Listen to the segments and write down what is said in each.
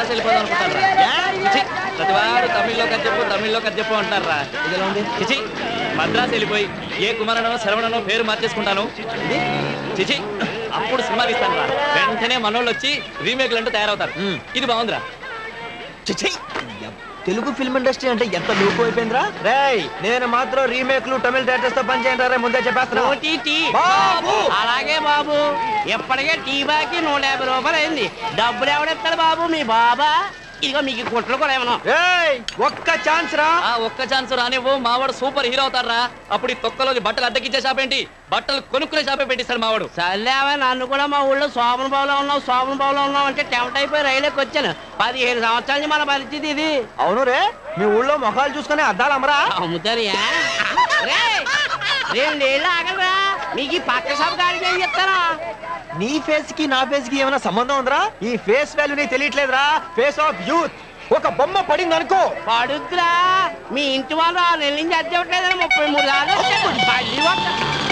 మద్రాసు వెళ్ళిపోదాం అనుకుంటారా ప్రతివాడు తమిళ్లో కథ చెప్పు తమిళ్లో కథ చెప్పు అంటారా ఇది ఎలా ఉంది చిచి మద్రాసు వెళ్ళిపోయి ఏ కుమారనో శరవణనో పేరు మార్చేసుకుంటాను ఇది చిచి అప్పుడు సినిమా తీస్తాను రా వెంటనే మనోళ్ళు వచ్చి రీమేక్లు అంటూ తయారవుతారు ఇది బాగుందిరా చిచి తెలుగు ఫిల్మ్ ఇండస్ట్రీ అంటే ఎంత లూపు అయిపోయిందిరా రేయ్ నేను మాత్రం రీమేక్లు తమిళ డైరెక్టర్స్ తో పనిచేయండి రే ముందే చెప్పేస్తున్నా ఓటీటీ బాబు! అలాగే బాబు ఎప్పటికే టీ బాకి నూట యాభై రూపాయలు అయింది డబ్బులు ఎవడెత్తాడు బాబు మీ బాబా ఇదిగో మీకు కుట్లు కూడా ఏమన్నా రేయ్ ఒక్క ఛాన్స్ రా ఆ ఒక్క ఛాన్స్ రానివ్వు మావాడు సూపర్ హీరో అవుతారా అప్పుడు ఈ తొక్కలో బట్టలు అద్దెకిచ్చే షాప్ ఏంటి బట్టలు కొనుక్కునే షాపే పెట్టిస్తాడు మావాడు చల్లావా నన్ను కూడా మా ఊళ్ళో శోభన బావులో ఉన్నావు శోభన బావులో ఉన్నావు అంటే టెంప్ట్ అయిపోయి రైలుకి వచ్చాను పదిహేను సంవత్సరాల నుంచి మన పరిస్థితి ఇది అవును రే మీ ఊళ్ళో మొఖాలు చూసుకునే అద్దాలు అమ్మరా అమ్ముతారియా రెండేళ్ళు ఆగలరా మీకు ఈ పక్క షాప్ గాడికి ఏం చెప్తారా నీ ఫేస్ కి నా ఫేస్ కి ఏమైనా సంబంధం ఉందిరా ఈ ఫేస్ వాల్యూ నీకు తెలియట్లేదురా ఫేస్ ఆఫ్ యూత్ ఒక బొమ్మ పడింది అనుకో పడుద్దురా మీ ఇంటి వాళ్ళు ఆ నెల నుంచి అద్దె ఇవ్వట్లేదని ముప్పై మూడు సార్లు వచ్చాను. మళ్ళీ వస్తా.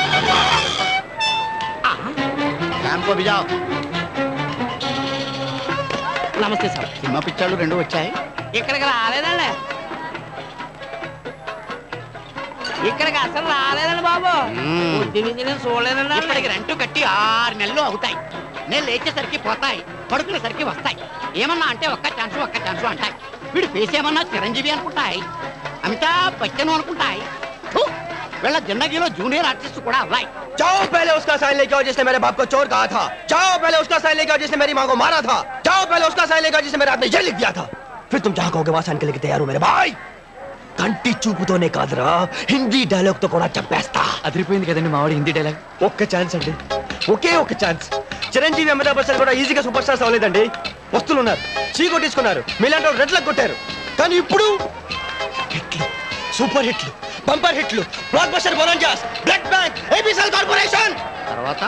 శాంపో బిజావ్ నమస్తే సార్ సినిమా పిక్చర్లు రెండు వచ్చాయి ఇక్కడికి రాలేదండి ఇక్కడికి అసలు రాలేదండి బాబు మ్మ్. బుద్ధి నుంచి నేను చూడలేదండి ఇప్పటికి రెంట్ కట్టి ఆరు నెలలు అవుతాయి నేను లేచేసరికి పోతాయి పడుకునేసరికి వస్తాయి ఏమన్నా అంటే ఒక్క ఛాన్స్ ఒక్క ఛాన్స్ అంటాయి వీడు ఫేస్ ఏమన్నా చిరంజీవి అనుకుంటాయి అమితాబ్ బచ్చన్ అనుకుంటాయి ఫు! వీళ్ళ జిందగీలో జూనియర్ ఆర్టిస్ట్ కూడా అవ్వాయి जाओ पहले उसका साइन लेके आओ जिसने मेरे बाप को चोर कहा था जाओ पहले उसका साइन लेके आओ जिसने मेरी माँ को मारा था जाओ पहले उसका साइन लेके आओ जिसने मेरे हाथ में ये लिख दिया था फिर तुम जहाँ कहोगे वहां साइन के लेके तैयार हो मेरे भाई కంటి చూపుతోనే కాదురా హిందీ డైలాగ్ తో కూడా చంపేస్తా అదిరిపోయింది కదండి మావాడు హిందీ డైలాగ్ ఒక్క ఛాన్స్ అండి ఒకే ఒక్క ఛాన్స్ చిరంజీవి అమితాబ్ బచ్చన్ కూడా ఈజీగా సూపర్ స్టార్స్ అవ్వలేదండి వస్తువులు ఉన్నారు చీ కొట్టించుకున్నారు మీలాంటి వాళ్ళు రెడ్లకు కొట్టారు కానీ ఇప్పుడు హిట్లు సూపర్ హిట్లు బంపర్ హిట్లు బ్లాక్ బస్టర్ బొరంజాస్ బ్లడ్ బ్యాంక్ ఏబిసిఎల్ కార్పొరేషన్ తర్వాత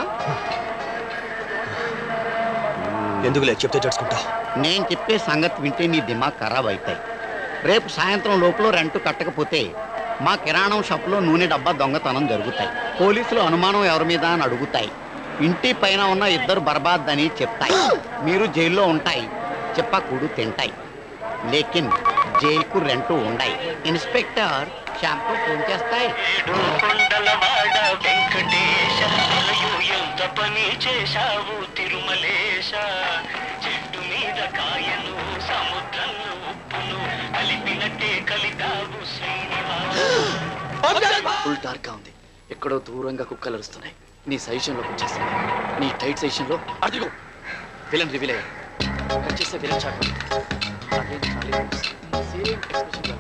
ఎందుకు లేదు చెప్తే చడుచుకుంటా నేను చెప్పే సంగతి వింటే నీ దిమాగ్ ఖరాబ్ అవుతాయి రేపు సాయంత్రం లోపల రెంట్ కట్టకపోతే మా కిరాణం షాప్లో నూనె డబ్బా దొంగతనం జరుగుతాయి పోలీసులు అనుమానం ఎవరి మీద అని అడుగుతాయి ఇంటి పైన ఉన్న ఇద్దరు బర్బాద్ అని చెప్తాయి మీరు జైల్లో ఉంటాయి చెప్పకూడు తింటాయి లేకిన్ జైలుకు రెంటు ఉండాయి ఇన్స్పెక్టర్ షాంపూ ఫోన్ చేస్తాయి కొండలవాడ వెంకటేశ అలయు ఎంత పని చేశావు తిరుమలేశ చెట్టు మీద కాయను సముద్రంలో ఉప్పును కలిపినట్టే కలిగావు శ్రీనివాస ఫుల్ డార్క్ గా ఉంది ఎక్కడో దూరంగా కుక్కలు అరుస్తున్నాయి నీ సజెషన్ లోకి వచ్చేస్తాను నీ టైట్ సజెషన్ లో అదిగో విలన్ రివీల్ అయ్యాడు కట్ చేస్తే villain shot again Charlie same expression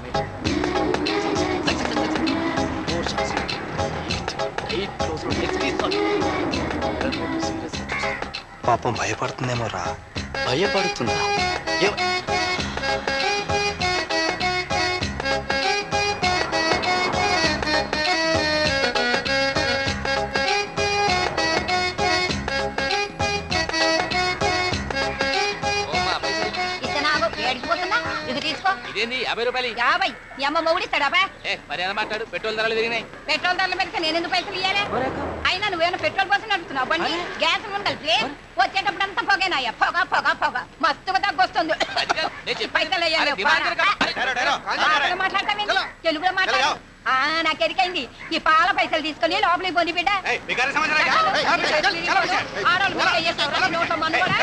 more shots tight close లో నెక్స్ట్ ఈస్ సీరియస్ పాపం భయపడుతుందేమో రా భయపడుతుందా ఎవ- ఇతనాగు ఏడిచిపోతున్నా ఇది తీసుకో ఇదేంది యాభై రూపాయలు యాభై మీ అమ్మ మొగుడు ఇస్తాడాబా ఏ మర్యాద మాట్లాడు పెట్రోల్ ధరలు పెరిగినాయి పెట్రోల్ ధరలు పెరిగితే నేను ఎందుకు పైసలు ఇయ్యాలి అయినా నువ్వేమైనా పెట్రోల్ కోసం నడుపుతున్నావు బండి గ్యాస్ ఉంది కలిపి వచ్చేటప్పుడు అంతా పొగేనాయ్యా పొగ పొగ పొగ మస్తుగా తగ్గొస్తుంది అది కాదు, నేను చెప్పేది. పైసలు వేయాలి, అరే, దిమాగ్ పోరా. తిరగ- అరే, మాటలు మాట్లాడతావేంటి? తెలుగులో మాట్లాడు ఆ నాకు ఎరికైంది ఈ పాల పైసలు తీసుకొని లోపలికి పోని బిడ్డ ఆడవాళ్ళు మీద చేస్తారు నోట్లో మందు కూడా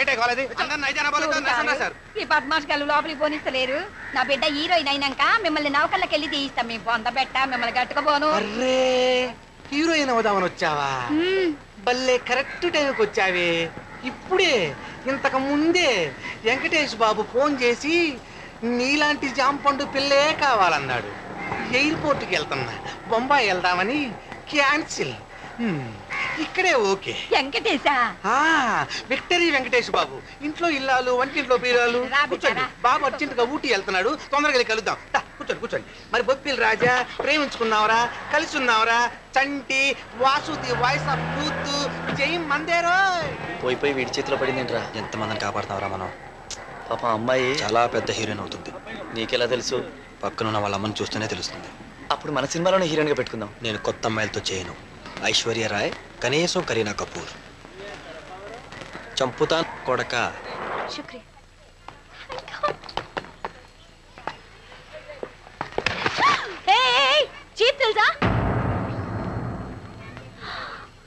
ఈ పద్మాష్ గారు లోపలికి పోనిస్తలేరు నా బిడ్డ హీరోయిన్ అయినాక మిమ్మల్ని నౌకర్లకు వెళ్ళి తీయిస్తాం మీ బొంద బెట్ట మిమ్మల్ని కట్టుకోబోను అర్రే హీరోయిన్ అవుదామని వచ్చావా భలే కరెక్ట్ టైంకి వచ్చావే ఇప్పుడే ఇంతకు ముందే వెంకటేష్ బాబు ఫోన్ చేసి నీలాంటి జాంపండు పిల్లే కావాలన్నాడు ఎయిర్పోర్ట్కి వెళ్తున్నా బొంబాయి వెళ్దామని క్యాన్సిల్ హ్మ్, ఇక్కడే ఓకే వెంకటేశా ఆ విక్టరీ వెంకటేష్ బాబు ఇంట్లో ఇల్లాలు వంటింట్లో పీరాలు రా బిడ్డ, కూర్చోండి రా. బాబు అర్జెంట్ గా ఊటీ వెళ్తున్నాడు తొందరగా వెళ్ళి కలుద్దాం దా, కూర్చోండి కూర్చోండి మరి బొప్పిల్ రాజా ప్రేమించుకున్నావరా కలిసి ఉన్నావరా చంటి వాసుది వాయిస్ ఆఫ్ యూత్ జైన్ మందేరో పోయి పోయి వీడి చేతిలో పడిందేంట్రా ఎంతమందిని కాపాడుతావరా మనం పాప అమ్మాయి చాలా పెద్ద హీరోయిన్ అవుతుంది నీకెలా తెలుసు పక్కనున్న వాళ్ళ అమ్మని చూస్తేనే తెలుస్తుంది అప్పుడు మన సినిమాలోనే హీరోయిన్ గా పెట్టుకుందాం నేను కొత్త అమ్మాయిలతో చేయను ఐశ్వర్య రాయ్ కనీసం కరీనా కపూర్ చంపుతా కొడక శుక్రి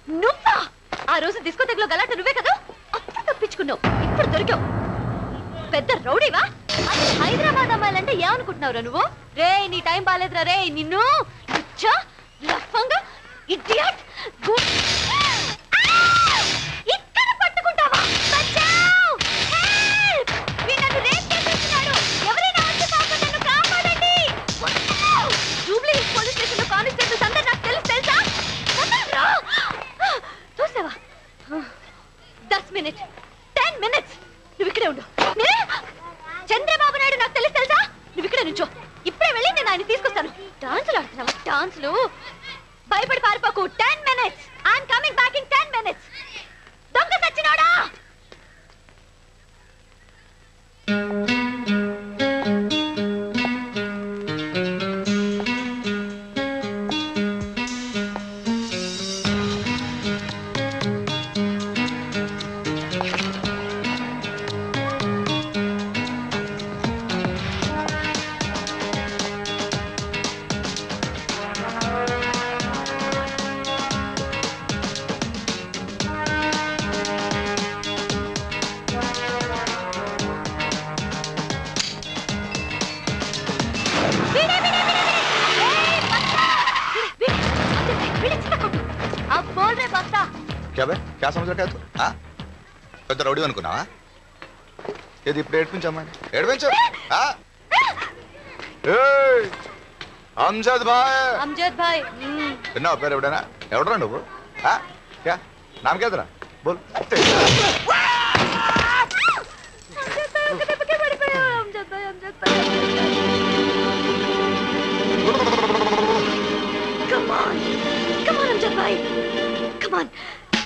నువ్వా ఆ రోజు డిస్కోటెక్ గలాట నువ్వే కదా అప్పుడు తప్పించుకున్నావు ఇప్పుడు దొరికావు పెద్ద రౌడీవా అసలు హైదరాబాద్ అమ్మాయిలంటే ఏమనుకుంటున్నావురా నువ్వు రే నీ టైం బాగాలేదురా రే నిన్ను లుచ్చా, లఫంగా ఇడియట్ ఇక్కడ పట్టుకుంటావా బచావ్! Help! వీడు నన్ను రేప్ చేసేస్తున్నాడు. ఎవరైనా వచ్చి పాపం నన్ను కాపాడండి. వావ్! జూబ్లీ హిల్స్ పోలీస్ స్టేషన్లో కానిస్టేబుల్స్ అందరూ నాకు తెలుసు తెలుసా? వదలరా! చూసావా దస్ మినిట్ టెన్ మినిట్స్ నువ్వు ఇక్కడే ఉండు నే- చంద్రబాబు నాయుడు నాకు తెలుసు తెలుసా నువ్వు ఇక్కడే నుంచో ఇప్పుడే వెళ్ళి నేను ఆయన తీసుకొస్తాను డాన్సులు ఆడుతున్నావా డాన్సులు భయపడి పారిపోకు ten minutes I'm coming back in ten minutes దొంగ సచ్చినోడా వీడే, వీడే, వీడే, వీడే. ఏయ్, బస్తా! వీడే, వీడే, వీడే, చిన్న కొట్టు. अब बोल रहे बस्ता क्या बे क्या समझ रखा है तू हाँ పెద్ద రౌడీ అనుకున్నావా ఇది ఇప్పుడు ఏడిపించమ్మని ఏడిపించు ఆ? ఏయ్, అంజద్ భాయ్ अमजद भाई हम्म, విన్నావు పేరు ఎవడైనా ఎవడరా నువ్వు ఆ? క్యా నామ్ కేదరా బోల్ अमजद भाई उसके पीछे पड़ गया अमजद भाई अमजद भाई come on come on Amjad भाई come on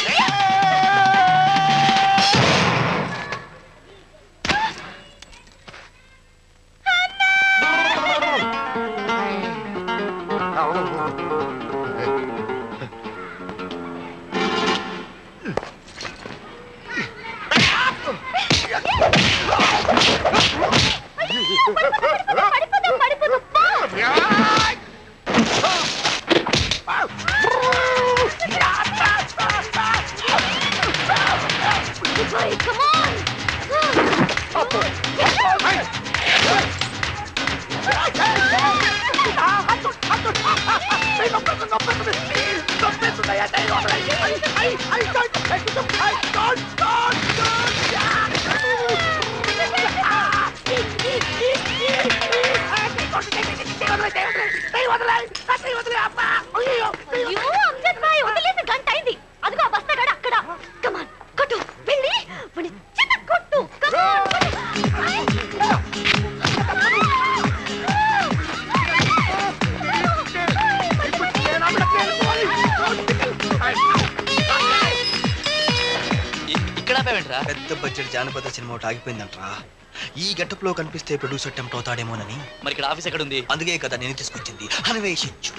పడిపోదాం పడిపోదాం పో. Good boy, come on. అయ్యో, అమ్జద్ భాయ్, వదిలేసి గంట అయింది అదిగో ఆ బస్తాగాడు అక్కడ కమాన్ కొట్టు వెళ్ళి వాడిని చిన్న కొట్టు Come on, కొట్టు. ఐ, ఇ- ఇక్కడ ఆపావేంట్రా పెద్ద బడ్జెట్ జానపద సినిమా ఒకటి ఆగిపోయిందంట్రా ఈ గెటప్ లో కనిపిస్తే ప్రొడ్యూసర్ టెంప్ట్ అవుతాడేమోనని మరి ఇక్కడ ఆఫీస్ ఎక్కడ ఉంది అందుకే కదా నేను తీసుకొచ్చింది అన్వేషించు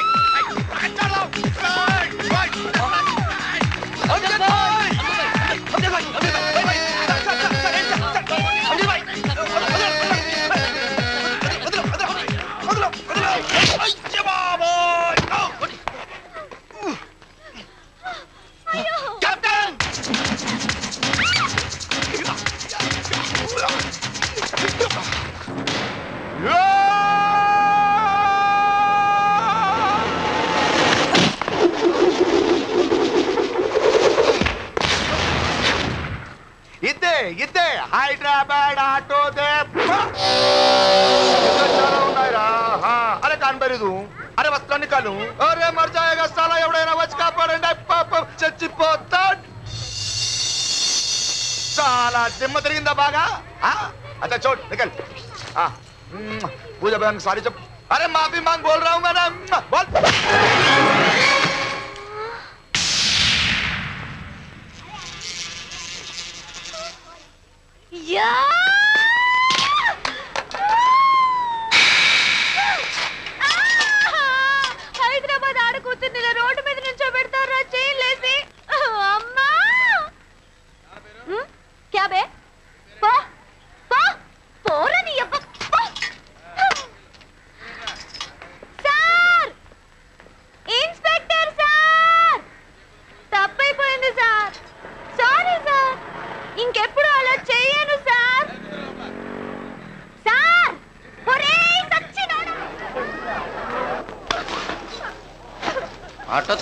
ఇద్దే ఇద్దే హైదరాబాద్ ఆటో దే ఉన్నాయిరా హా, అరే కనబడదు అరే వస్త్రం నికాలు అరే మర్ జాయేగా సాలా ఎవడైనా వచ్చి కాపాడండి పాపం చచ్చిపోతాడు చాలా దిమ్మ తిరిగిందా బాగా ఆ? अच्छा छोड़ निकल हाँ हम्म, पूजा बहन सारी जब अरे माफी मांग बोल रहा हूँ मैं ना बोल యా హైదరాబాద్ ఆడకూతుర్ని ఇలా రోడ్డు మీద నుంచో పెడతారా చేయలేసి అమ్మా హ్మ్? క్యా బే పో పో పోరా నీ అబ్బ పో. సార్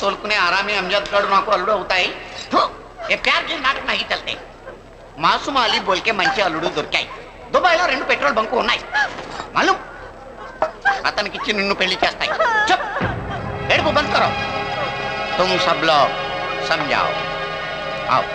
తోలుకునే ఆరామే అంజద్ గడు నాకు అల్లుడు అవుతాయి థు, ఏ ప్యార్ కి నాటక నహి చల్తే మాసుమ అలీ బోల్కే మంచి అల్లుడు దొరికాయి దుబాయ్లో రెండు పెట్రోల్ బంకు ఉన్నాయి మళ్ళీ అతనికి ఇచ్చి నిన్ను పెళ్లి చేస్తాయి చెప్ ఏడుపు బంద్ కరో తుమ్ సబ్ లోగ్ సమझाओ आओ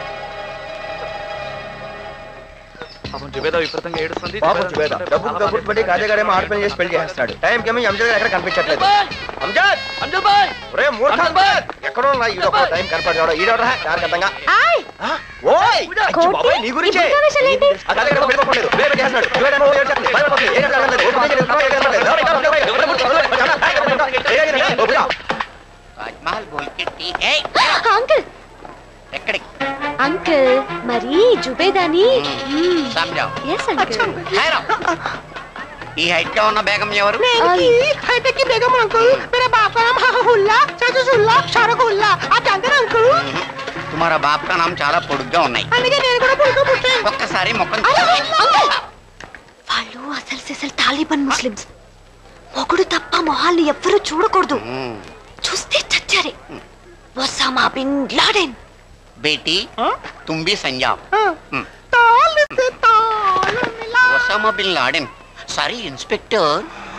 పాపం జుబేదా విపరీతంగా ఏడుస్తుంది పాపం జుబేదా డబ్బు కబుర్లు పడి కాజాగాడేమో ఆడపని చేసి పెళ్లి చేస్తాడు టైం కేమో అంజద్ ఎక్కడ కనిపించట్లేదు అంజద్ అంజల్ బాయ్ ఒరే మూర్ఖ ఎక్కడో ఉన్నా ఈడొక టైం కనపడతాడు ఈడవరా జాగ్రత్తగా ఆయ్ ఓయ్ అచ్చి బాబాయ్ నీ గురించే ఇప్పుడు ప్రవేశాలు ఏంటి? ఆ కథ ఎక్కడ పెట్టుకోలేదు వేరే చేస్తున్నాడు జుబేదేమో వేరే చేస్తుంది భయపడుతుంది ఏం జరగలేదు ఓ పని చేయలేదు, ఎవరు చేయలేదు, ఎవరు చేయలేదు, ఎవరు చేయలేదు, ఎవరు చేయలేదు, ఓ పిల్ల. తాజ్మహల్ బోల్కే టీ ఏ అంకుల్ ఎక్కడికి అంకుల్ మరి జుబేదాని సమझाओ ఎస్ అంకుల్ హైరా ఈ హైట్ లో ఉన్న బేగం ఎవరు हाईटेक की बेगम अंकल मेरे बाप का नाम हुल्ला చదుసుల్లా షరకుల్లా ఆ చందన అంకుల్ తుమారా బాప్ కా నామ్ చాలా పొడుగ్గా ఉన్నాయి అందుకే నేను కూడా పులుక పుట్టే ఒక్కసారి మొక్కం వాళ్ళు అసలు అసలు తాలిబాన్ ముస్లిమ్స్ మొగుడు తప్ప మొహాల్ని ఎవ్వరూ చూడకూడదు చూస్తే చచ్చారే ఒసామా బిన్ లాడెన్ బేటీ తుమ్ భీ సంజావ్ తాళి తాళి మిలా Osama bin Laden sorry inspector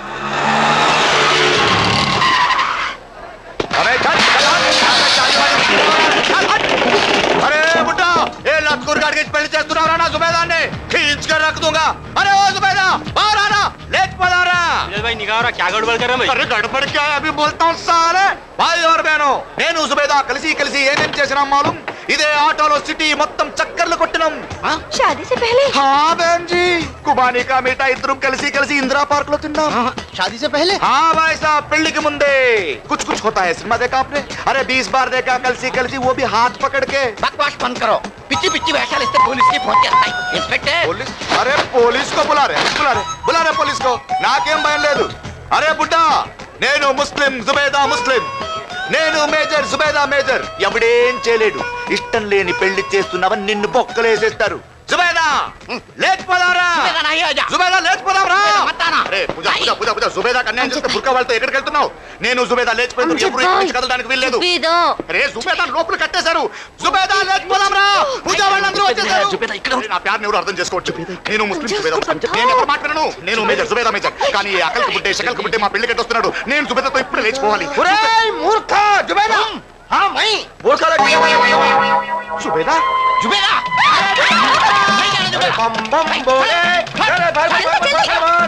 अरे चल अरे बुड्ढा ये लतकुर गाड़ के పెళ్లి చేస్తున్నారా నా సుబేదాన్ని खींच कर रख दूंगा अरे ओ सुबेदा बाहर आना लेट पड़ा रहा भाई निगाह रहा क्या गड़बड़ कर रहा अरे गड़बड़ क्या है अभी बोलता हूँ सारे भाई और बहनों నేను సుబేదా కలిసి కలిసి ఏమేం చేసినాం మాలూం ఇదే ఆటోలో సిటీ మొత్తం చక్కర్లు కొట్టినాం షాదీ సే పహలే హా బహన్ జీ కుబానీ కా మీఠా ఇద్దరం కలిసి కలిసి ఇందిరా పార్క్ లో తిన్నాం शादी से पहले हाँ भाई साहब పెళ్లికి ముందే कुछ कुछ होता है सिनेमा देखा आपने अरे बीस बार देखा కలిసి కలిసి वो भी हाथ पकड़ के బక్వాస్ బంద్ కరో పిచ్చి పిచ్చి వేషాలు ఇస్తే పోలీస్ కి ఫోన్ చేస్తాయి ఇన్స్పెక్టర్ पुलिस अरे पुलिस को बुला रहे बुला रहे बुला रहे पुलिस को నాకేం భయం లేదు అరే బుడ్డా నేను ముస్లిం జుబేదా ముస్లిం నేను మేజర్ జుబేదా మేజర్ ఎవడేం చేయలేడు ఇష్టం లేని పెళ్లి చేస్తున్నావని నిన్ను బొక్కలేసేస్తారు జుబేదా లేచిపోదారా జుబేదా నాహీ ఆజా. జుబేదా లేచిపోదాంరా జుబేదా మత్తానా. అరే పూజ పూజ పూజ పూజ జుబేదా కన్యాయం చేస్తే బుర్కా వాళ్ళతో ఎక్కడికి వెళ్తున్నావు నేను జుబేదా లేచిపోయింది ఎప్పుడు ఇక్కడి నుంచి కదలడానికి వీల్లేదు జుబేదా అరే జుబేదా లోపల కట్టేశారు జుబేదా లేచిపోదాంరా పూజ వాళ్ళందరూ వచ్చేసారు జుబేదా ఇక్కడ ఉంది. నా ప్యార్ని ఎవరు అర్థం చేసుకోవచ్చు నేను ముస్లిం జుబేదా ముస్లిం నేను ఎవరు మాట్లాడను నేను మేజర్ జుబేదా మేజర్ కానీ ఈ అకల్కి బుట్టే షకల్కి బుట్టే మా పెళ్లికి వస్తున్నాడు నేను జుబేదాతో ఇప్పుడు లేచిపోవాలి ఒరేయ్ మూర్ఖ జుబేదా हाँ मैं మూర్ఖాల जुबेदा జుబేదా బం బం బోలే అరే భాయ్ భాయ్ భాయ్ భాయ్ భాయ్